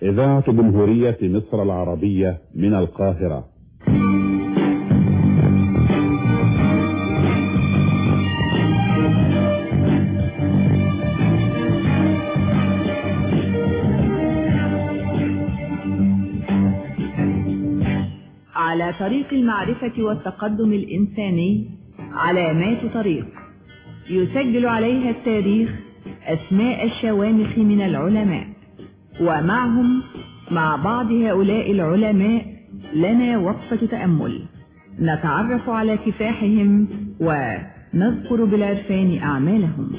إذاعة جمهورية مصر العربية من القاهرة على طريق المعرفة والتقدم الإنساني علامات طريق يسجل عليها التاريخ أسماء الشوامخ من العلماء ومعهم مع بعض هؤلاء العلماء لنا وقفة تأمل نتعرف على كفاحهم ونذكر بالعرفان أعمالهم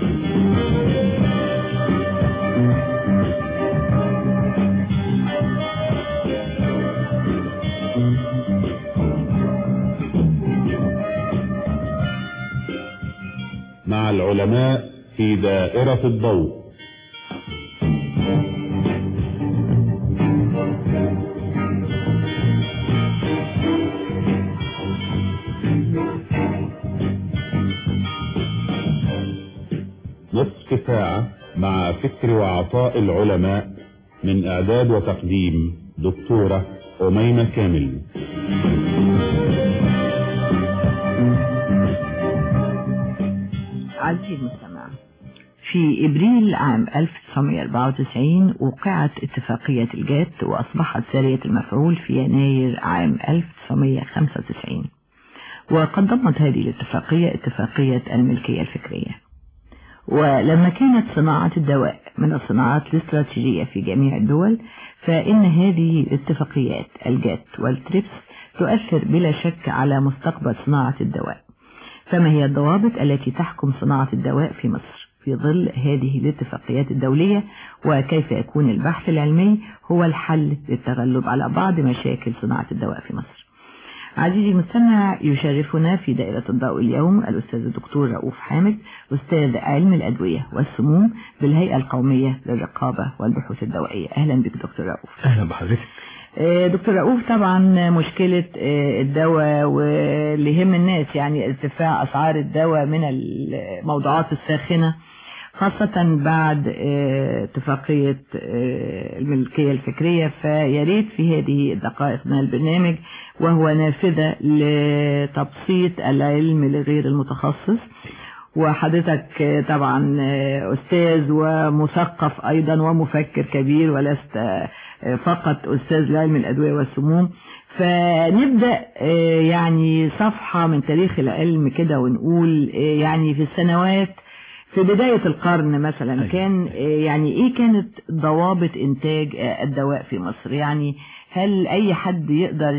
مع العلماء في دائرة الضوء نصف ساعة مع فكر وعطاء العلماء من إعداد وتقديم دكتورة أميمة كامل عزيزي المستمع في إبريل عام 1994 وقعت اتفاقية الجات وأصبحت سارية المفعول في يناير عام 1995 وقد ضمت هذه الاتفاقية اتفاقية الملكية الفكرية ولما كانت صناعة الدواء من الصناعات الاستراتيجية في جميع الدول فإن هذه الاتفاقيات الجات والتريبس تؤثر بلا شك على مستقبل صناعة الدواء فما هي الضوابط التي تحكم صناعة الدواء في مصر في ظل هذه الاتفاقيات الدولية وكيف يكون البحث العلمي هو الحل للتغلب على بعض مشاكل صناعة الدواء في مصر عزيزي المستمع يشرفنا في دائرة الضوء اليوم الأستاذ الدكتور رؤوف حامد أستاذ علم الأدوية والسموم بالهيئة القومية للرقابة والبحوث الدوائية أهلا بك دكتور رؤوف أهلا بحضرتك دكتور رؤوف طبعا مشكلة الدواء واللي يهم الناس يعني ارتفاع أسعار الدواء من الموضوعات الساخنة خاصة بعد اتفاقية الملكية الفكرية فياريت في هذه الدقائق من البرنامج وهو نافذة لتبسيط العلم لغير المتخصص وحضرتك طبعا أستاذ ومثقف أيضا ومفكر كبير ولست فقط أستاذ لعلم الأدوية والسموم فنبدأ يعني صفحة من تاريخ العلم كده ونقول يعني في السنوات في بداية القرن مثلا كان يعني ايه كانت ضوابط انتاج الدواء في مصر يعني هل اي حد يقدر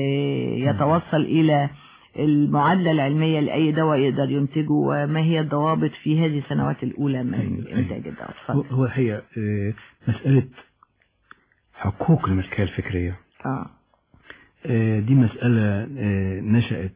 يتوصل الى المعادلة العلمية لأي دواء يقدر ينتجه وما هي الضوابط في هذه السنوات الأولى من إنتاج الدواء هو هي مسألة حقوق الملكية الفكرية آه. دي مسألة نشأت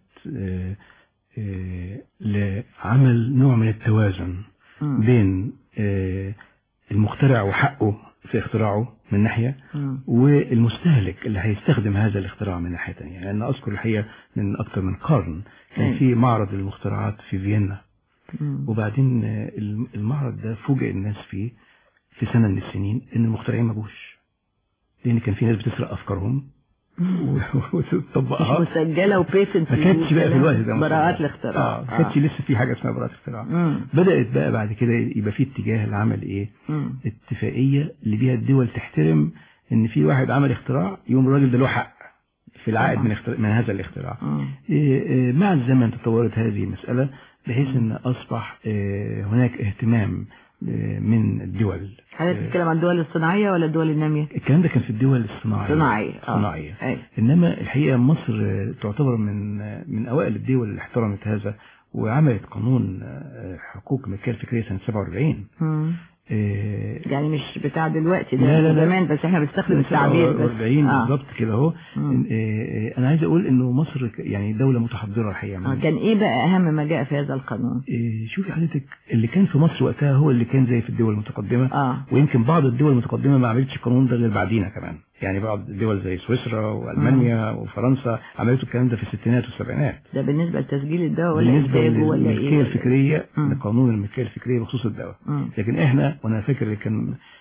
لعمل نوع من التوازن م. بين المخترع وحقه في اختراعه من ناحية م. والمستهلك اللي هيستخدم هذا الاختراع من ناحية تانية لأن يعني أذكر الحقيقة من أكثر من قرن كان في معرض للمخترعات في فيينا م. وبعدين المعرض ده فوجئ الناس فيه في سنة من السنين إن المخترعين ما جوش لأن كان في ناس بتسرق أفكارهم وتطبقها مسجله وبيتنت ما كانتش بقى في الوقت ده براءات الاختراع اه ما كانتش لسه في حاجه اسمها براءات الاختراع مم. بدات بقى بعد كده يبقى في اتجاه لعمل ايه مم. اتفاقيه اللي بيها الدول تحترم ان في واحد عمل اختراع يوم الراجل ده له حق في العائد طبعا. من اختراع من هذا الاختراع مم. إيه إيه مع الزمن تطورت هذه المساله بحيث ان اصبح إيه هناك اهتمام إيه من الدول حضرتك بتتكلم عن الدول الصناعية ولا الدول النامية؟ الكلام ده كان في الدول الصناعيه صناعية اه صناعيه أي. انما الحقيقه مصر آه، تعتبر من آه، من اوائل الدول اللي احترمت هذا وعملت قانون آه، حقوق الملكيه الفكريه سنه 47 مم. آه، يعني مش بتاع دلوقتي ده لا، لا، لا. زمان بس احنا بنستخدم التعبير بس 40 آه. بالظبط كده اهو مم. آه، آه، انا عايز اقول انه مصر ك- يعني دوله متحضره الحقيقه آه. كان ايه بقى اهم ما جاء في هذا القانون؟ آه، شوفي حضرتك اللي كان في مصر وقتها هو اللي كان زي في الدول المتقدمه اه ويمكن بعض الدول المتقدمه ما عملتش القانون ده غير بعدينا كمان يعني بعض الدول زي سويسرا والمانيا وفرنسا عملتوا الكلام ده في الستينات والسبعينات ده بالنسبة لتسجيل الدواء ولا بالنسبه انتاجه ولا ايه؟ للملكيه ولا الفكريه مم. لقانون الملكيه الفكريه بخصوص الدواء مم. لكن احنا وانا فاكر كان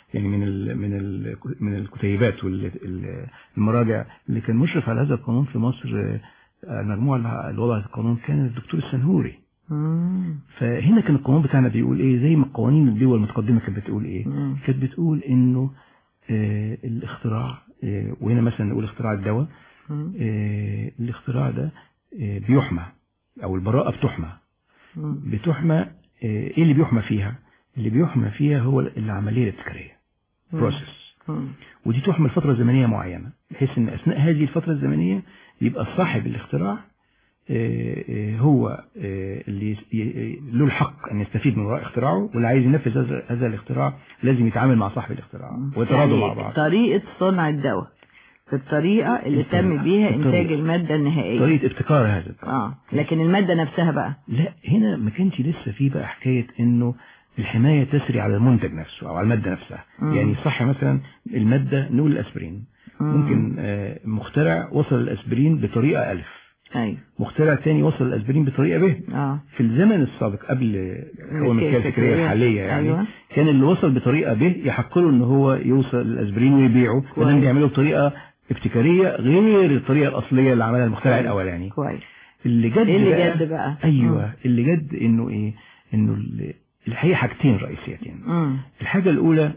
يعني من ال من ال من الكتيبات والمراجع اللي كان مشرف على هذا القانون في مصر آه، المجموعة اللي وضعت القانون كان الدكتور السنهوري مم. فهنا كان القانون بتاعنا بيقول ايه زي ما قوانين الدول المتقدمة كانت بتقول ايه مم. كانت بتقول انه آه الاختراع آه وهنا مثلا نقول اختراع الدواء مم. آه الاختراع ده آه بيحمى او البراءة بتحمى مم. بتحمى آه ايه اللي بيحمى فيها اللي بيحمى فيها هو العملية الابتكارية مم. بروسيس مم. ودي تحمل فترة زمنية معينة بحيث ان اثناء هذه الفترة الزمنية يبقى صاحب الاختراع آه، آه، هو آه، اللي ي- ي- له الحق ان يستفيد من وراء اختراعه واللي عايز ينفذ هذا هذا الاختراع لازم يتعامل مع صاحب الاختراع ويتراضوا يعني مع بعض طريقة صنع الدواء في الطريقة اللي الطريقة. تم بيها الطريقة. إنتاج المادة النهائية طريقة ابتكار هذا الدواء. اه لكن المادة نفسها بقى لا هنا ما كانش لسه في بقى حكاية انه الحماية تسري على المنتج نفسه او على المادة نفسها مم. يعني صح مثلا المادة نقول الاسبرين مم. ممكن آه، مخترع وصل الاسبرين بطريقة الف ايوه مخترع تاني وصل الاسبرين بطريقة ب اه في الزمن السابق قبل هو الفكرية الملكية الفكرية الحالية يعني أيوة. كان اللي وصل بطريقة ب يحق له ان هو يوصل الاسبرين ويبيعه كويس. لازم يعمله بطريقة ابتكارية غير الطريقة الأصلية اللي عملها المخترع الأولاني كويس اللي جد ايه اللي بقى جد بقى ايوه اللي جد انه ايه انه ال- الحقيقه حاجتين رئيسيتين امم الحاجه الاولى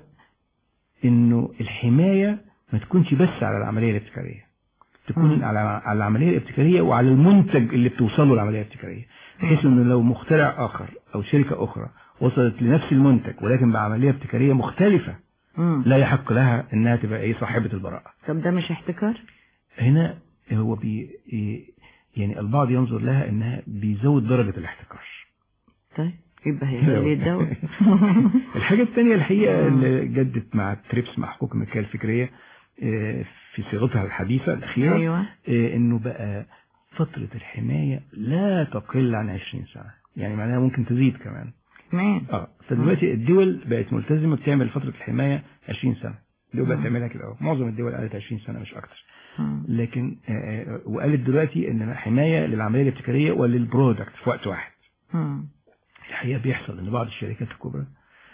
انه الحمايه ما تكونش بس على العمليه الابتكاريه تكون مم. على على العمليه الابتكاريه وعلى المنتج اللي بتوصله العمليه الابتكاريه بحيث انه لو مخترع اخر او شركه اخرى وصلت لنفس المنتج ولكن بعمليه ابتكاريه مختلفه امم لا يحق لها انها تبقى ايه صاحبه البراءه طب ده مش احتكار هنا هو بي إيه يعني البعض ينظر لها انها بيزود درجه الاحتكار طيب يبقى هيبقى ليه الدواء الحاجة الثانية الحقيقة اللي جدت مع التريبس مع حقوق الملكية الفكرية آه، في صيغتها الحديثة الأخيرة ايوه آه، إنه بقى فترة الحماية لا تقل عن 20 سنة يعني معناها ممكن تزيد كمان كمان اه فدلوقتي الدول بقت ملتزمة بتعمل فترة الحماية 20 سنة الدول بقت مم. تعملها كده أهو. معظم الدول قالت 20 سنة مش أكتر مم. لكن آه، آه، وقالت دلوقتي إن حماية للعملية الابتكارية وللبرودكت في وقت واحد مم. الحقيقة بيحصل ان بعض الشركات الكبرى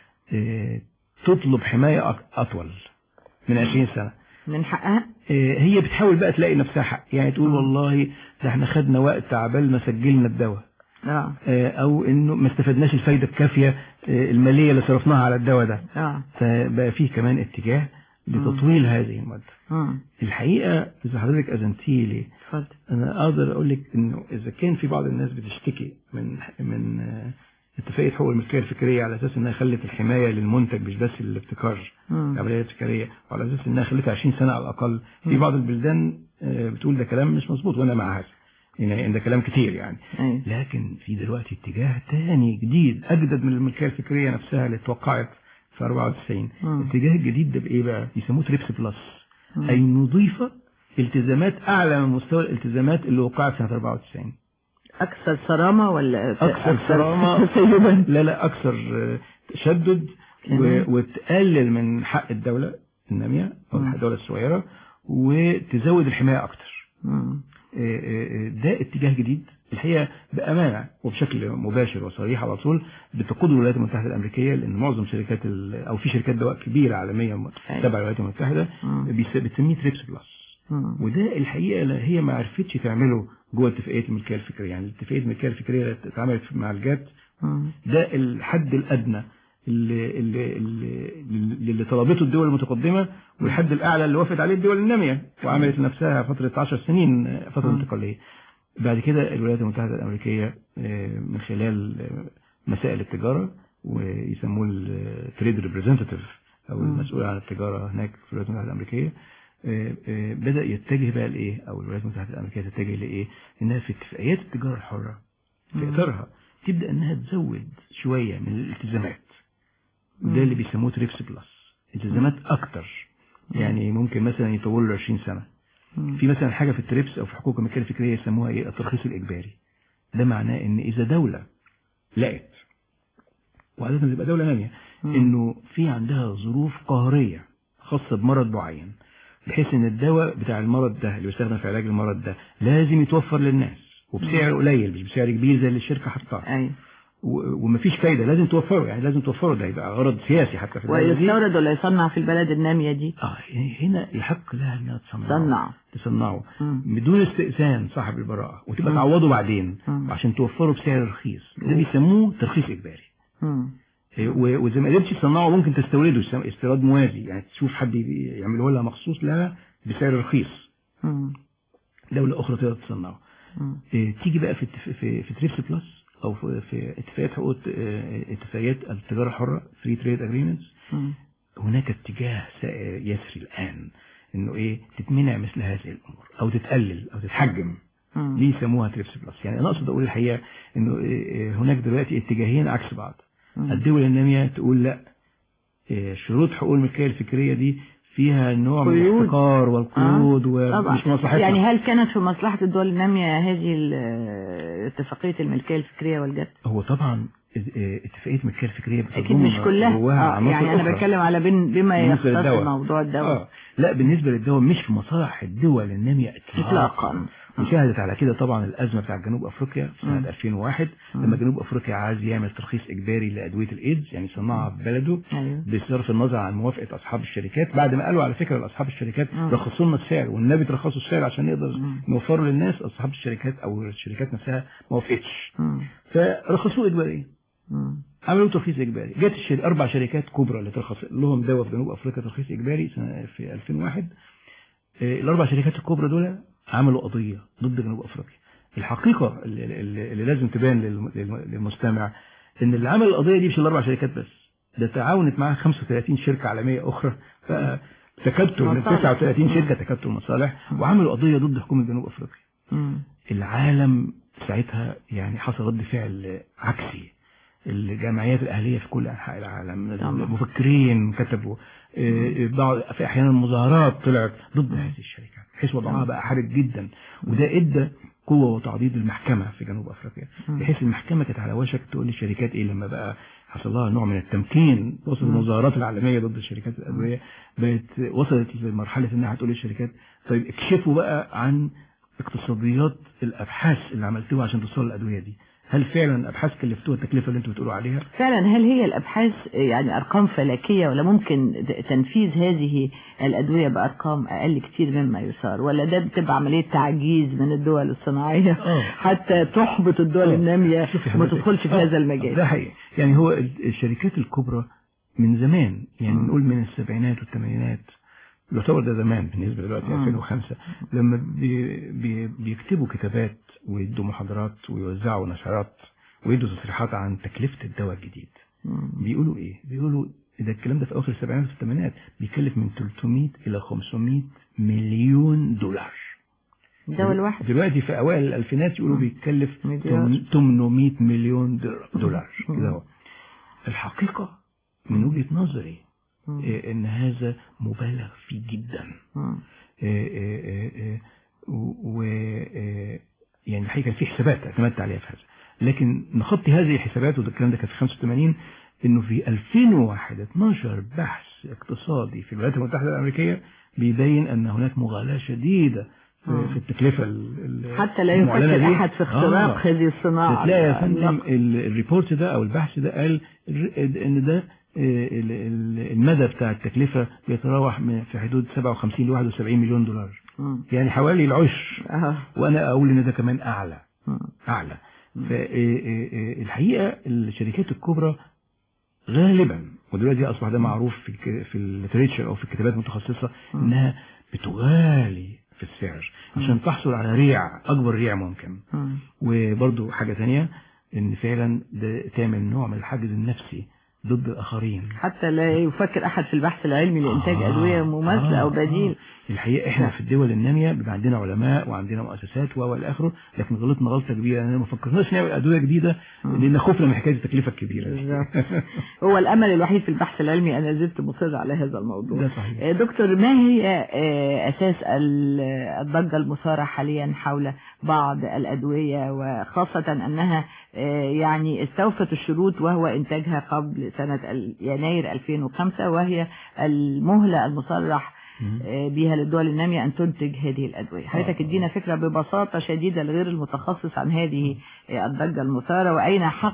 آه، تطلب حماية أك- اطول من 20 سنة من حقها آه، هي بتحاول بقى تلاقي نفسها حق يعني تقول مم. والله ده احنا خدنا وقت عبال ما سجلنا الدواء اه آه، او انه ما استفدناش الفايدة الكافية آه، المالية اللي صرفناها على الدواء ده اه فبقى فيه كمان اتجاه لتطويل هذه المدة مم. الحقيقة إذا حضرتك أذنتي لي اتفضل انا اقدر اقول لك انه اذا كان في بعض الناس بتشتكي من من آه، اتفاقيه حقوق الملكيه الفكريه على اساس انها خلت الحمايه للمنتج مش بس الابتكار مم. العمليه الابتكاريه وعلى اساس انها خلتها 20 سنه على الاقل في مم. بعض البلدان آه، بتقول ده كلام مش مظبوط وانا مع هذا يعني ده كلام كتير يعني ايوه لكن في دلوقتي اتجاه تاني جديد اجدد من الملكيه الفكريه نفسها اللي اتوقعت في 94 مم. الاتجاه الجديد ده بايه بقى يسموه تريبس بلس مم. اي نضيف التزامات اعلى من مستوى الالتزامات اللي وقعت سنه 94 اكثر صرامة ولا اكثر صرامه تسيبا لا لا اكثر آه، تشدد تمام. و- وتقلل من حق الدوله الناميه او مم. الدوله الصغيره وتزود الحمايه اكتر مم. آه، آه، آه، ده اتجاه جديد الحقيقه بامانه وبشكل مباشر وصريح على طول بتقوده الولايات المتحده الامريكيه لان معظم شركات ال- او في شركات دواء كبيره عالميه أيوة. تبع الولايات المتحده مم. بيس- بتسميه تريبس بلس مم. وده الحقيقه لا هي ما عرفتش تعمله جوه اتفاقيه الملكيه الفكريه يعني اتفاقيه الملكيه الفكريه اللي اتعملت مع الجات مم. ده الحد الادنى اللي اللي اللي, اللي طلبته الدول المتقدمه والحد الاعلى اللي وافقت عليه الدول الناميه وعملت لنفسها فتره 10 سنين فتره مم. انتقاليه بعد كده الولايات المتحده الامريكيه آه، من خلال آه، مسائل التجاره ويسموه التريد ريبريزنتيف او مم. المسؤول عن التجاره هناك في الولايات المتحده الامريكيه آه، آه، بدا يتجه بقى لايه او الولايات المتحده الامريكيه تتجه لايه انها في اتفاقيات التجاره الحره في مم. اطارها تبدا انها تزود شويه من الالتزامات مم. ده اللي بيسموه تريبس بلس التزامات اكتر يعني ممكن مثلا يطول له 20 سنه مم. في مثلا حاجه في التريبس او في حقوق الملكيه الفكريه يسموها ايه الترخيص الاجباري ده معناه ان اذا دوله لقت وعاده بتبقى دوله ناميه مم. انه في عندها ظروف قهريه خاصه بمرض معين بحيث ان الدواء بتاع المرض ده اللي بيستخدم في علاج المرض ده لازم يتوفر للناس وبسعر قليل مش بسعر كبير زي اللي الشركه حطاه ايوه و- ومفيش فايده لازم توفره يعني لازم توفره ده يبقى غرض سياسي حتى في الدولة دي. ويستورد ولا يصنع في البلد النامية دي اه هنا يحق لها انها تصنعه صنع تصنعه مم. بدون استئذان صاحب البراءه وتبقى مم. تعوضه بعدين مم. عشان توفره بسعر رخيص ده بيسموه ترخيص اجباري مم. إيه، و- وزي ما قدرتش تصنعه ممكن تستورده يسمى استيراد موازي يعني تشوف حد يبي- يعمله لها مخصوص لها بسعر رخيص مم. دولة أخرى تقدر تصنعه مم. إيه، تيجي بقى في اتف- في في تريبس بلس أو في في اتفاقيات حقوق اه، اتفاقيات التجارة الحرة فري تريد اجريمنتس مم. هناك اتجاه سا- يسري الآن إنه إيه تتمنع مثل هذه الأمور أو تتقلل أو تتحجم مم. دي يسموها تريبس بلس يعني أنا أقصد أقول الحقيقة إنه إيه، إيه، هناك دلوقتي اتجاهين عكس بعض مم. الدول النامية تقول لا إيه، شروط حقوق الملكية الفكرية دي فيها نوع من قيود. الاحتكار والقيود طبعا ومش مصلحتها يعني هل كانت في مصلحة الدول النامية هذه ال- اتفاقية الملكية الفكرية والجد هو طبعا إيه، اتفاقية الملكية الفكرية أكيد بتضم مش كلها جواها آه عناصر يعني أنا أخرى. بتكلم على بين بما بالنسبة يختص للدول. موضوع الدول آه. لا بالنسبة للدول مش في مصالح الدول النامية إطلاقا. إطلاقا وشهدت على كده طبعا الأزمة بتاع جنوب أفريقيا في مم. سنة 2001 مم. لما جنوب أفريقيا عايز يعمل ترخيص إجباري لأدوية الإيدز يعني يصنعها في بلده أيوه بصرف النظر عن موافقة أصحاب الشركات بعد ما قالوا على فكرة لأصحاب الشركات مم. رخصوا لنا السعر والنبي ترخصوا السعر عشان نقدر مم. نوفره للناس أصحاب الشركات أو الشركات نفسها ما وافقتش مم. فرخصوه إجباريا مم. عملوا ترخيص اجباري جت الشر... اربع شركات كبرى اللي ترخص لهم دواء في جنوب افريقيا ترخيص اجباري سنه في 2001 آه، الاربع شركات الكبرى دول عملوا قضيه ضد جنوب افريقيا الحقيقه اللي, اللي اللي لازم تبان للم- للم- للمستمع ان اللي عمل القضيه دي مش الاربع شركات بس ده تعاونت معاها 35 شركه عالميه اخرى فتكتل من مصالح. 39 شركه تكتل مصالح وعملوا قضيه ضد حكومه جنوب افريقيا مم. العالم ساعتها يعني حصل رد فعل عكسي الجمعيات الأهلية في كل أنحاء العالم طبعا. المفكرين كتبوا آه، بعض في أحيانا مظاهرات طلعت ضد هذه الشركات بحيث وضعها بقى حرج جدا وده ادى قوة وتعضيد المحكمة في جنوب أفريقيا بحيث المحكمة كانت على وشك تقول للشركات إيه لما بقى حصل لها نوع من التمكين وصل المظاهرات العالمية ضد شركات الأدوية بقت وصلت لمرحلة إنها هتقول للشركات طيب اكشفوا بقى عن اقتصاديات الابحاث اللي عملتوها عشان توصلوا للادويه دي هل فعلا ابحاث كلفتوها التكلفه اللي انتوا بتقولوا عليها فعلا هل هي الأبحاث يعني أرقام فلكية ولا ممكن تنفيذ هذه الأدوية بأرقام أقل كتير مما يثار ولا ده بتبقى عملية تعجيز من الدول الصناعية آه. حتى تحبط الدول آه. النامية شوفي وما حضرتك. تدخلش في آه. هذا المجال ده حقيقي يعني هو ال- الشركات الكبرى من زمان يعني مم. نقول من السبعينات والثمانينات يعتبر ده زمان بالنسبه دلوقتي مم. 2005 لما بي بي بيكتبوا كتابات ويدوا محاضرات ويوزعوا نشرات ويدوا تصريحات عن تكلفه الدواء الجديد مم. بيقولوا ايه بيقولوا ده الكلام ده في اواخر السبعينات والثمانينات بيكلف من 300 الى 500 مليون دولار الدواء الواحد دلوقتي في اوائل الالفينات يقولوا مم. بيتكلف مليار. 800 مليون دولار- دولار مم. كده اهو الحقيقه من وجهه نظري مم. إيه، ان هذا مبالغ فيه جدا مم. إيه، إيه، إيه، إيه، و و- إيه، يعني الحقيقه كان في حسابات اعتمدت عليها في هذا لكن نخطي هذه الحسابات وده الكلام ده كان في 85 انه في 2001 12 بحث اقتصادي في الولايات المتحده الامريكيه بيبين ان هناك مغالاه شديده في, مم. في التكلفه ال- ال- حتى لا المعلنة يفكر دي. أحد في اختراق آه. هذه الصناعة تلاقي يا فندم العملاقة. ال- الريبورت ده او البحث ده قال الر- ان ده آه، ال- ال- المدى بتاع التكلفة بيتراوح من- في حدود 57 ل 71 مليون دولار مم. يعني حوالي العشر آه. وانا اقول ان ده كمان اعلى مم. اعلى فالحقيقة الشركات الكبرى غالبا ودلوقتي اصبح ده معروف في الك- في الليتريتشر او في الكتابات المتخصصة مم. انها بتغالي في السعر عشان تحصل على ريع اكبر ريع ممكن مم. وبرضو حاجة تانية ان فعلا ده تعمل نوع من الحاجز النفسي ضد الاخرين حتى لا يفكر أحد في البحث العلمي لإنتاج آه، أدوية مماثلة آه، أو بديل آه. الحقيقة احنا في الدول النامية بيبقى عندنا علماء وعندنا مؤسسات و الى اخره لكن غلطنا غلطة كبيرة اننا ما فكرناش نعمل ادوية جديدة لان خوفنا من حكاية التكلفة الكبيرة دي. بالظبط. هو الأمل الوحيد في البحث العلمي أنا زلت مصر على هذا الموضوع ده صحيح. آه، دكتور ما هي آه، أساس ال- الضجة المثارة حاليا حول بعض الأدوية وخاصة أنها آه، يعني استوفت الشروط وهو إنتاجها قبل سنة ال- يناير 2005 وهي المهلة المصرح مم. آه، بها للدول النامية أن تنتج هذه الأدوية حضرتك آه. ادينا فكرة ببساطة شديدة لغير المتخصص عن هذه آه، الضجة المثارة وأين حق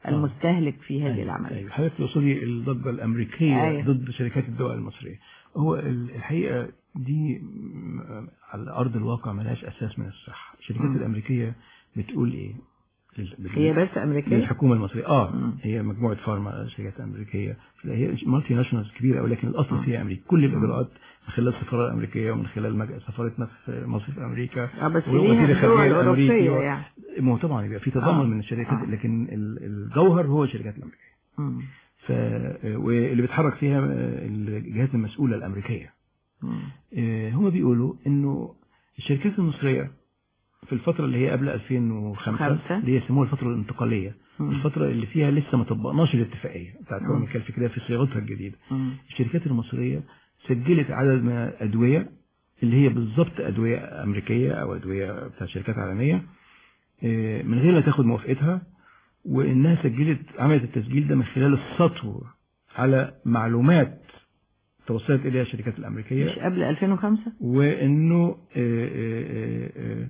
المستهلك في هذه أيوة، العملية أيوة. حضرتك تقصدي الضجة الأمريكية أيوة. ضد شركات الدواء المصرية هو ال- الحقيقة دي م- على أرض الواقع ملهاش أساس من الصحة الشركات مم. الأمريكية بتقول إيه لل- بال- هي بس أمريكية للحكومة المصرية اه مم. هي مجموعة فارما شركات أمريكية هي مالتي ناشونالز كبيرة أوي لكن الأصل فيها أمريكا كل الإجراءات من خلال السفارة الأمريكية ومن خلال مج- سفارتنا في مصر في أمريكا اه بس ووزير ليها الخارجية الدول الأمريكي الأوروبية و- يعني ما هو طبعا يبقى في تضامن آه. من الشركات آه. لكن ال- الجوهر هو الشركات الأمريكية مم. ف واللي بيتحرك فيها الجهات المسؤولة الأمريكية مم. آه، هم بيقولوا إنه الشركات المصرية في الفترة اللي هي قبل 2005 خمسة. اللي هي يسموها الفترة الانتقالية مم. الفترة اللي فيها لسه ما طبقناش الاتفاقية بتاعت مم. حقوق الملكية الفكرية في صياغتها الجديدة مم. الشركات المصرية سجلت عدد من الأدوية اللي هي بالظبط أدوية أمريكية أو أدوية بتاع شركات عالمية آه، من غير ما تاخد موافقتها وإنها سجلت عملت التسجيل ده من خلال السطو على معلومات توصلت إليها الشركات مش الأمريكية قبل 2005 وإنه آه، آه، آه،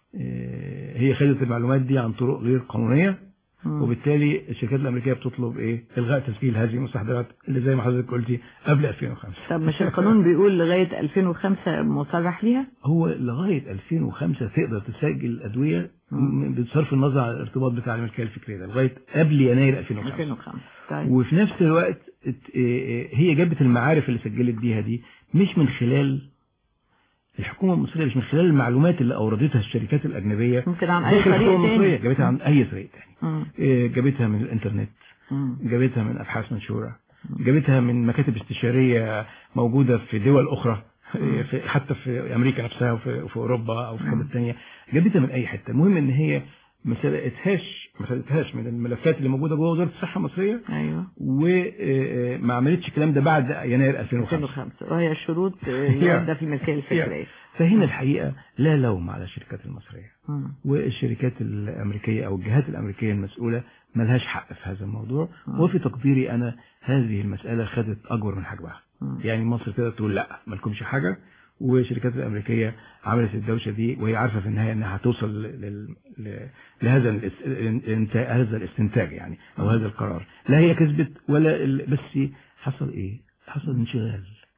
آه، هي خدت المعلومات دي عن طرق غير قانونية مم. وبالتالي الشركات الامريكيه بتطلب ايه الغاء تسجيل هذه المستحضرات اللي زي ما حضرتك قلتي قبل 2005 طب مش القانون بيقول لغاية 2005 مصرح ليها هو لغايه 2005 تقدر تسجل الادويه مم. بصرف النظر عن الارتباط بتاع الملكيه الفكريه ده لغايه قبل يناير 2005 2005 طيب وفي نفس الوقت ات- إيه إيه هي جابت المعارف اللي سجلت بيها دي مش من خلال الحكومه المصريه مش من خلال المعلومات اللي اوردتها الشركات الاجنبيه ممكن عن أي داخل طريق الحكومه المصريه تاني جابتها عن اي طريق تاني مم. إيه، جابتها من الانترنت مم. جابتها من ابحاث منشوره جابتها من مكاتب استشاريه موجوده في دول اخرى في حتى في امريكا نفسها وفي, وفي اوروبا او في حتت ثانيه جابتها من اي حته المهم ان هي ما سرقتهاش ما سرقتهاش من الملفات اللي موجوده جوه وزاره الصحه المصريه ايوه وما عملتش الكلام ده بعد يناير 2005 2005 وهي الشروط الواردة في الملكية الفكرية فهنا الحقيقه لا لوم على الشركات المصريه مم. والشركات الأمريكية أو الجهات الأمريكية المسؤولة ملهاش حق في هذا الموضوع مم. وفي تقديري أنا هذه المسألة خدت أكبر من حجمها مم. يعني مصر تقدر تقول لا مالكمش حاجة والشركات الأمريكية عملت الدوشة دي وهي عارفة في النهاية أنها هتوصل لل... ل... لهذا الاس- الانت... هذا الاستنتاج يعني أو هذا القرار لا هي كسبت ولا ال... بس حصل إيه؟ حصل انشغال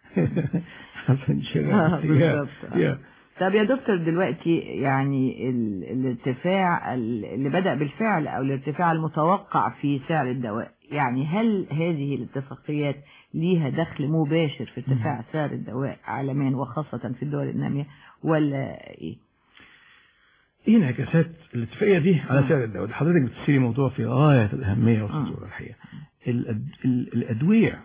حصل آه، انشغال بالظبط. يا- يا. طب يا دكتور دلوقتي يعني ال... الارتفاع ال- اللي بدأ بالفعل او الارتفاع المتوقع في سعر الدواء يعني هل هذه الاتفاقيات ليها دخل مباشر في ارتفاع سعر الدواء عالميا وخاصة في الدول النامية ولا ايه؟ ايه انعكاسات الاتفاقيه دي على مم. سعر الدواء حضرتك بتسيري موضوع في غايه الاهميه والخطوره الحقيقه الأد... ال- الادويه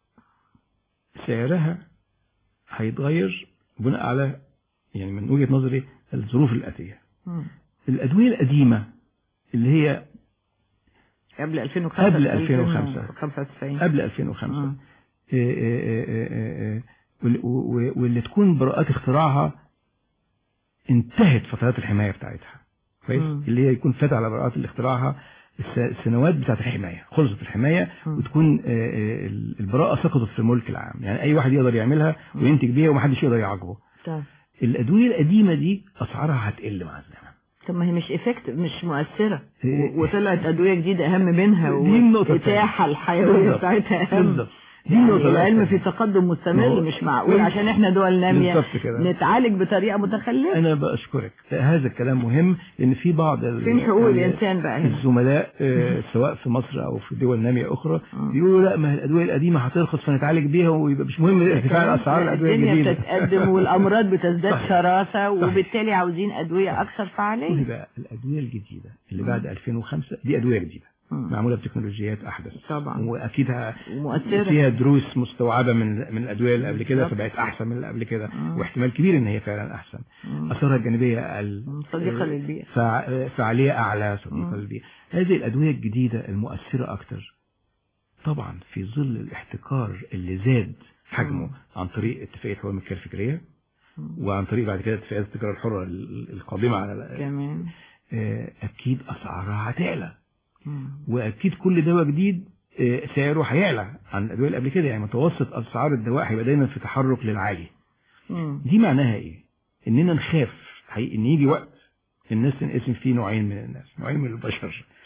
سعرها هيتغير بناء على يعني من وجهه نظري الظروف الاتيه مم. الادويه القديمه اللي هي قبل 2005 قبل 2005. 95 قبل 2005 مم. إيه إيه إيه إيه إيه وال- و- واللي تكون براءات اختراعها انتهت فترات الحمايه بتاعتها كويس مم. اللي هي يكون فات على براءات اللي اختراعها الس- السنوات بتاعت الحمايه خلصت الحمايه مم. وتكون آه، آه، البراءه سقطت في الملك العام يعني اي واحد يقدر يعملها وينتج بيها ومحدش يقدر يعاقبه طيب الادويه القديمه دي اسعارها هتقل مع الزمن طب ما هي مش افكت مش مؤثرة إيه. و- وطلعت ادوية جديدة اهم منها دي النقطة والاتاحة الثانية. الحيوية بالظبط. بتاعتها اهم بالظبط دي يعني النقطة العلم في الثانية. تقدم مستمر هو- مش معقول عشان احنا دول نامية بالظبط كده. نتعالج بطريقة متخلفة انا بشكرك هذا الكلام مهم لان في بعض ال- فين حقوق ال- الانسان بقى هنا الزملاء آه، سواء في مصر او في دول ناميه اخرى مم. بيقولوا لا ما هي الادويه القديمه هترخص فنتعالج بيها ويبقى مش مهم ارتفاع الاسعار الادويه الدنيا الجديده بتتقدم والامراض بتزداد صحيح. شراسة وبالتالي عاوزين ادوية اكثر قولي فعالية بقى الادويه الجديده اللي بعد 2005 دي ادويه جديده مم. معموله بتكنولوجيات احدث طبعا. واكيد ه- ومؤثرة. فيها دروس مستوعبه من من الادويه اللي قبل كده بالظبط. فبقت احسن من اللي قبل كده مم. واحتمال كبير ان هي فعلا احسن مم. اثارها الجانبيه اقل صديقة آه، للبيئة. فع- فعاليه اعلى صديقه مم. للبيئه هذه الادويه الجديده المؤثره اكتر طبعا في ظل الاحتكار اللي زاد حجمه مم. عن طريق اتفاقيه حقوق الملكيه الفكريه مم. وعن طريق بعد كده اتفاقيات التجاره الحره ال- القادمه على كمان آه، اكيد اسعارها هتعلى مم. واكيد كل دواء جديد آه، سعره هيعلى عن الادويه اللي قبل كده يعني متوسط اسعار الدواء هيبقى دايما في تحرك للعالي مم. دي معناها ايه اننا نخاف حقيقي ان يجي وقت الناس تنقسم فيه نوعين من الناس نوعين من البشر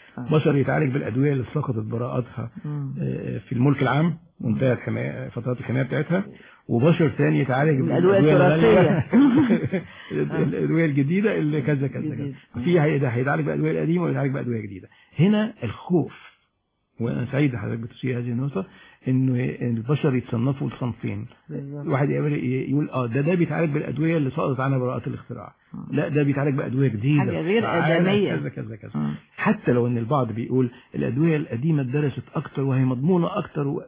آه. بشر يتعالج بالادويه اللي سقطت براءتها مم. آه، في الملك العام وانتهت حماية فترات الحمايه بتاعتها وبشر ثاني يتعالج بالأدوية بالأدوية التراثية. الغالية. الادويه الجديده اللي كذا كذا كذا جديد. في هي- ده هيتعالج بالادويه القديمه ويتعالج بادويه جديده هنا الخوف وانا سعيد حضرتك بتشير هذه النقطه انه إن البشر يتصنفوا لصنفين بالظبط. واحد يقول يقول اه ده ده بيتعالج بالادويه اللي سقطت عنها براءه الاختراع لا ده بيتعالج بادويه جديده حاجة غير فعالة، آدمية. كذا كذا كذا مم. حتى لو ان البعض بيقول الادويه القديمه اتدرست اكتر وهي مضمونه اكتر و...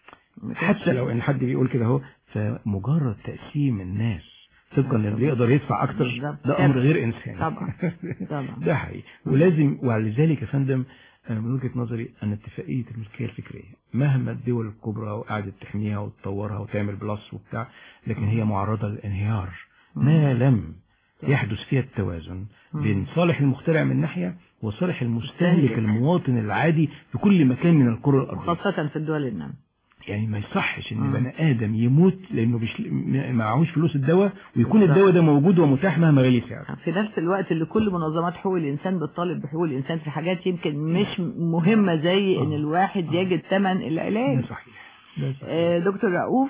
حتى لو ان حد بيقول كده اهو فمجرد تقسيم الناس طبقا للي يقدر يدفع اكتر بالظبط. ده امر غير انساني طبعا. طبعا. ده حقيقي ولازم ولذلك يا فندم أنا من وجهه نظري ان اتفاقيه الملكيه الفكريه مهما الدول الكبرى وقعدت تحميها وتطورها وتعمل بلس وبتاع لكن هي معرضه للانهيار ما لم يحدث فيها التوازن بين صالح المخترع من ناحيه وصالح المستهلك مستهلك. المواطن العادي في كل مكان من الكره الارضيه خاصة في الدول النامية يعني ما يصحش ان مم. بني ادم يموت لانه بيش... م- معهوش فلوس الدواء ويكون بالظبط. الدواء ده موجود ومتاح مهما غلي سعره في نفس الوقت اللي كل منظمات حقوق الإنسان بتطالب بحقوق الإنسان في حاجات يمكن مش مهمة زي إن آه. الواحد يجد ثمن العلاج ده صحيح ده صحيح آه، دكتور رؤوف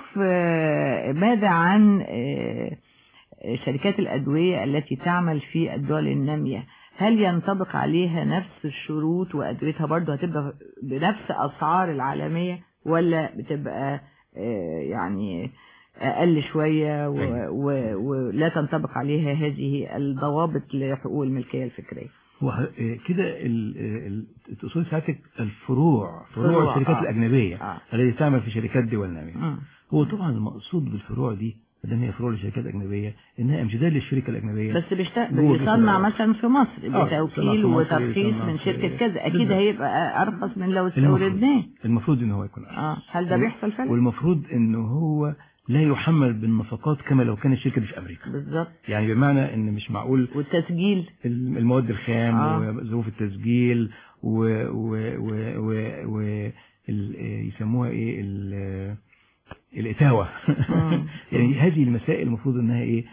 آه، ماذا عن آه، آه، شركات الأدوية التي تعمل في الدول النامية هل ينطبق عليها نفس الشروط وأدويتها برضه هتبقى بنفس أسعار العالمية ولا بتبقى آه، يعني أقل شوية و- أيوة. و- ولا تنطبق عليها هذه الضوابط لحقوق الملكية الفكرية هو ه- آه، كده ال- آه، ال- تقصد ساعتك الفروع فروع فروع، الشركات آه. الأجنبية آه. التي تعمل في شركات دول نامية مم. هو طبعا المقصود بالفروع دي ما دام هي فروع لشركات أجنبية إنها امتداد للشركة الأجنبية بس بيشت- جوه بيصنع الفروع. مثلا في مصر آه، بتوكيل بيصنع في مصر، وترخيص بيصنع من في- شركة كذا أكيد بالظبط. هيبقى أرخص من لو المفروض استوردناه المفروض إن هو يكون أرخص. اه هل ده بيحصل فعلا؟ والمفروض إنه هو لا يحمل بالنفقات كما لو كانت الشركة دي في أمريكا بالظبط يعني بمعنى ان مش معقول والتسجيل المواد الخام آه. وظروف التسجيل و و و و, و ال- يسموها ايه ال- الاتاوه مم. يعني هذه المسائل المفروض انها ايه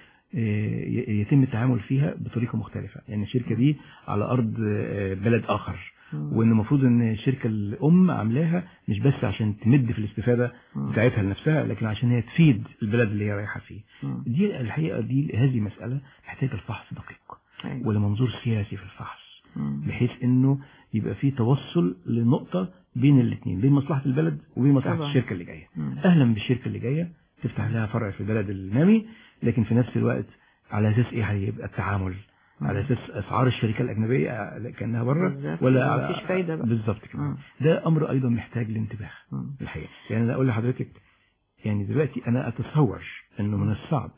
إيه، يتم التعامل فيها بطريقه مختلفه يعني الشركه دي على ارض آه، بلد اخر مم. وان المفروض ان الشركه الام عاملاها مش بس عشان تمد في الاستفاده مم. بتاعتها لنفسها لكن عشان هي تفيد البلد اللي هي رايحه فيه مم. دي الحقيقه دي هذه مساله تحتاج الفحص دقيق أيوة. ولمنظور سياسي في الفحص مم. بحيث انه يبقى في توصل لنقطه بين الاثنين بين مصلحه البلد وبين مصلحه طبعا. الشركه اللي جايه مم. اهلا بالشركه اللي جايه تفتح لها فرع في البلد النامي لكن في نفس الوقت على اساس ايه هيبقى التعامل على اساس اسعار الشركه الاجنبيه آه، كانها بره بالظبط. ولا مفيش فايدة بقى. بالظبط كده مم. ده امر ايضا محتاج لانتباه مم. الحقيقه يعني انا اقول لحضرتك يعني دلوقتي انا اتصور انه من الصعب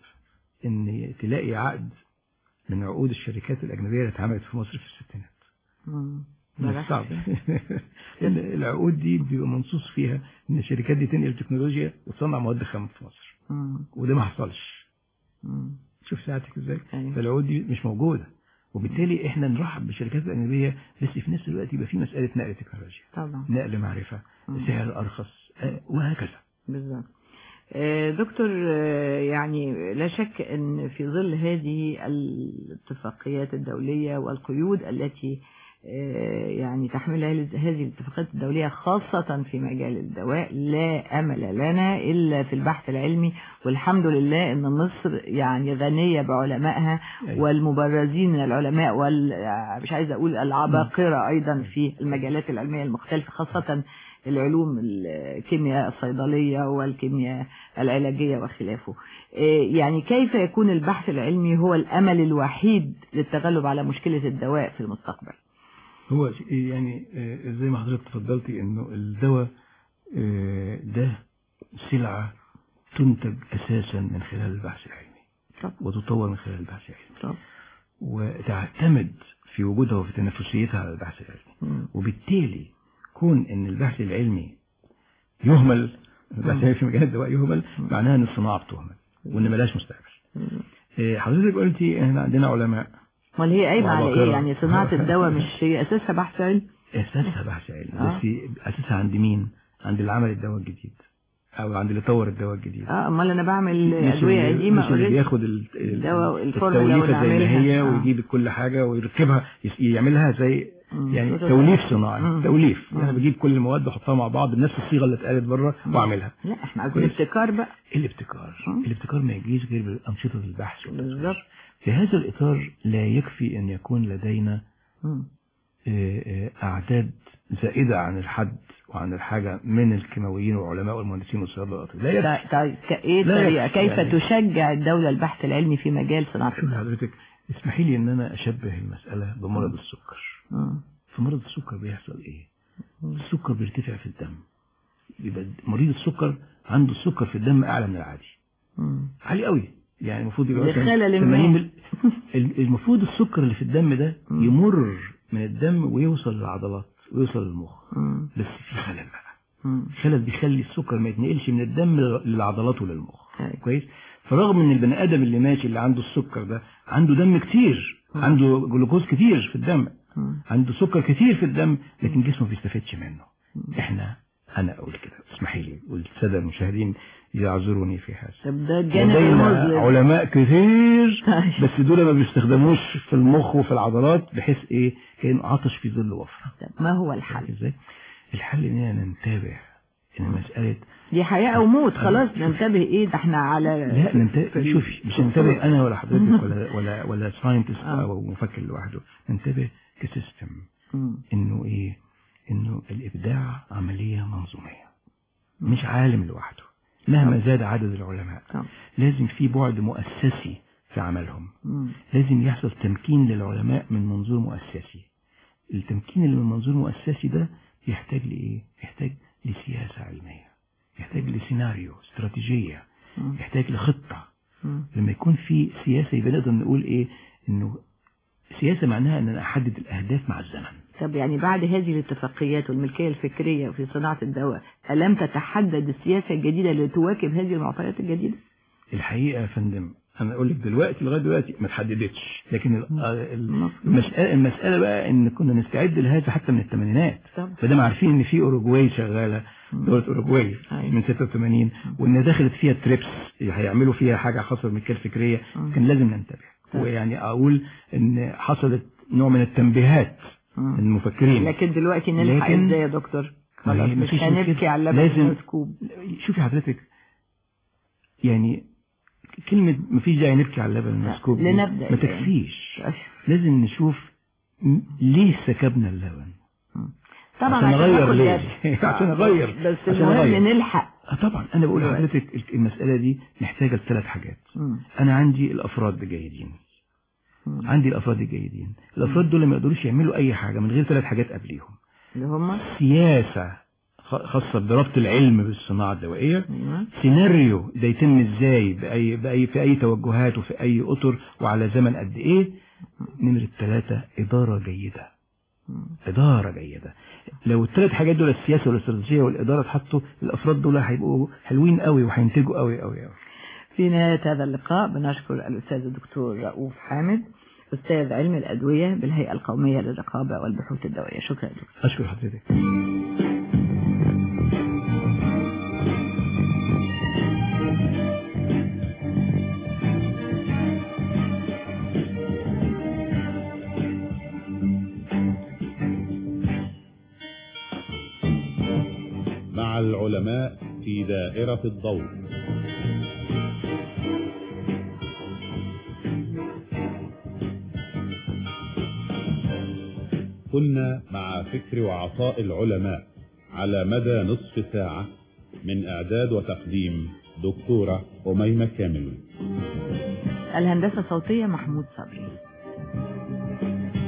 ان تلاقي عقد من عقود الشركات الاجنبيه اللي اتعملت في مصر في الستينات مم. من بلاش الصعب فيه. لان العقود دي بيبقى منصوص فيها ان الشركات دي تنقل تكنولوجيا وتصنع مواد خام في مصر مم. وده ما حصلش مم. شوف ساعتك ازاي أيوة. فالعقود دي مش موجوده وبالتالي احنا نرحب بالشركات الاجنبيه بس في نفس الوقت يبقى في مساله نقل تكنولوجيا طبعا نقل معرفه مم. سعر ارخص آه، وهكذا بالظبط آه، دكتور آه، يعني لا شك ان في ظل هذه الاتفاقيات الدولية والقيود التي آه، يعني تحملها هذه الاتفاقيات الدولية خاصة في مجال الدواء لا أمل لنا إلا في البحث العلمي والحمد لله أن مصر يعني غنية بعلمائها أيوة. والمبرزين من العلماء وال مش عايزة أقول العباقرة أيضا في المجالات العلمية المختلفة خاصة العلوم الكيمياء الصيدلية والكيمياء العلاجية وخلافه إيه يعني كيف يكون البحث العلمي هو الأمل الوحيد للتغلب على مشكلة الدواء في المستقبل هو يعني آه، زي ما حضرتك تفضلتي انه الدواء آه، ده سلعة تنتج اساسا من خلال البحث العلمي طب وتطور من خلال البحث العلمي طب وتعتمد في وجودها وفي تنافسيتها على البحث العلمي مم. وبالتالي كون ان البحث العلمي يهمل البحث العلمي في مجال الدواء يهمل معناها ان الصناعة بتهمل وان ملاش مستقبل مم. آه، حضرتك قلتي احنا عندنا علماء امال هي قايمة على وعباقرة. ايه يعني صناعة الدواء مش هي اساسها بحث علمي اساسها بحث علمي آه. بس اساسها عند مين عند اللي عمل الدواء الجديد او عند اللي طور الدواء الجديد اه امال انا بعمل مش ادوية اللي- قديمة مش اللي already. بياخد ال- ال- الدواء الفورمولا التوليفه زي ما ونعملها. هي آه. ويجيب كل حاجه ويركبها يس- يعملها زي مم. يعني صوت توليف الصوت. صناعي مم. توليف مم. انا بجيب كل المواد واحطها مع بعض بنفس الصيغه اللي اتقالت بره واعملها لا احنا عايزين كويس. ابتكار بقى الابتكار مم. الابتكار ما يجيش غير بانشطه البحث والتطوير. بالظبط في هذا الاطار لا يكفي ان يكون لدينا مم. آه، آه، أعداد زائدة عن الحد وعن الحاجة من الكيماويين والعلماء والمهندسين والصيادلة والأطباء لا يكفي طيب طيب ك- ايه لا الطريقه يكفي كيف يعني. تشجع الدوله البحث العلمي في مجال صناعه شوف الدواء حضرتك اسمحي لي ان انا اشبه المسألة بمرض السكر مم. في مرض السكر بيحصل ايه السكر بيرتفع في الدم يبقى مريض السكر عنده السكر في الدم اعلى من العادي مم. عالي قوي يعني المفروض يبقى مثلاً لخلل 80 ما. مل- ال- المفروض السكر اللي في الدم ده مم. يمر من الدم ويوصل للعضلات ويوصل للمخ مم. بس في خلل بقى مم. خلل بيخلي السكر ما يتنقلش من الدم للعضلات وللمخ أيوة. كويس فرغم ان البني ادم اللي ماشي اللي عنده السكر ده عنده دم كتير مم. عنده جلوكوز كتير في الدم مم. عنده سكر كتير في الدم لكن جسمه ما بيستفادش منه مم. احنا انا اقول كده اسمحي لي والساده المشاهدين يعذروني في هذا طب ده الجانب لدينا المظلم علماء كتير طيب. بس دول ما بيستخدموش في المخ وفي العضلات بحيث ايه كان عطش في ظل وفره طب ما هو الحل ازاي الحل اننا ننتبه ان مساله دي حياة او موت خلاص ننتبه ايه ده احنا على لا ننتبه في- شوفي مش في ننتبه الصورة. انا ولا حضرتك ولا ولا ولا ساينتست آه. او مفكر لوحده ننتبه كسيستم مم. انه ايه انه الابداع عمليه منظوميه مش عالم لوحده مهما زاد عدد العلماء طب. لازم في بعد مؤسسي في عملهم مم. لازم يحصل تمكين للعلماء من منظور مؤسسي التمكين اللي من منظور مؤسسي ده يحتاج لإيه؟ يحتاج لسياسة علمية يحتاج لسيناريو استراتيجية مم. يحتاج لخطة مم. لما يكون في سياسة يبقى نقدر نقول إيه إنه سياسة معناها إن أنا أحدد الأهداف مع الزمن طب يعني بعد هذه الاتفاقيات والملكية الفكرية في صناعة الدواء ألم تتحدد السياسة الجديدة لتواكب هذه المعطيات الجديدة؟ الحقيقة يا فندم أنا أقول لك دلوقتي لغاية دلوقتي ما تحددتش لكن ال- آه، ال- مفهوم. المسألة, المسألة بقى إن كنا نستعد لهذا حتى من الثمانينات طب. فدام عارفين إن في أوروجواي شغالة دولة أوروجواي أيوة. من 86 وإن دخلت فيها تريبس هيعملوا فيها حاجة خاصة بالملكية الفكرية مم. كان لازم ننتبه طب. ويعني أقول إن حصلت نوع من التنبيهات مم. من المفكرين لكن دلوقتي نلحق لكن- ازاي يا دكتور؟ ما خلاص هي مش مفيش هنبكي مشكلة. على اللبن لازم- المسكوب شوفي حضرتك يعني كلمة مفيش داعي نبكي على اللبن المسكوب دي لنبدأ ما يعني. تكفيش لازم نشوف م- ليه سكبنا اللبن طبعا عشان نغير ناخد ليه؟ درس. عشان نغير. بس عشان المهم نغير. نلحق آه طبعا انا بقول دلوقتي. لحضرتك المسألة دي محتاجة لثلاث حاجات مم. انا عندي الافراد الجيدين مم. عندي الافراد الجيدين الافراد دول ما يقدروش يعملوا اي حاجة من غير ثلاث حاجات قبليهم اللي هم سياسة خ- خاصة بربط العلم بالصناعة الدوائية أيوة. سيناريو ده يتم ازاي بأي, بأي في أي توجهات وفي أي أطر وعلى زمن قد إيه نمرة ثلاثة إدارة جيدة مم. إدارة جيدة لو الثلاث حاجات دول السياسة والاستراتيجية والإدارة اتحطوا الأفراد دول هيبقوا حلوين قوي وهينتجوا قوي قوي قوي في نهاية هذا اللقاء بنشكر الأستاذ الدكتور رؤوف حامد أستاذ علم الأدوية بالهيئة القومية للرقابة والبحوث الدوائية شكرا لك أشكر حضرتك مع العلماء في دائرة الضوء كنا مع فكر وعطاء العلماء على مدى نصف ساعة من إعداد وتقديم دكتورة أميمة كامل الهندسة الصوتية محمود صبري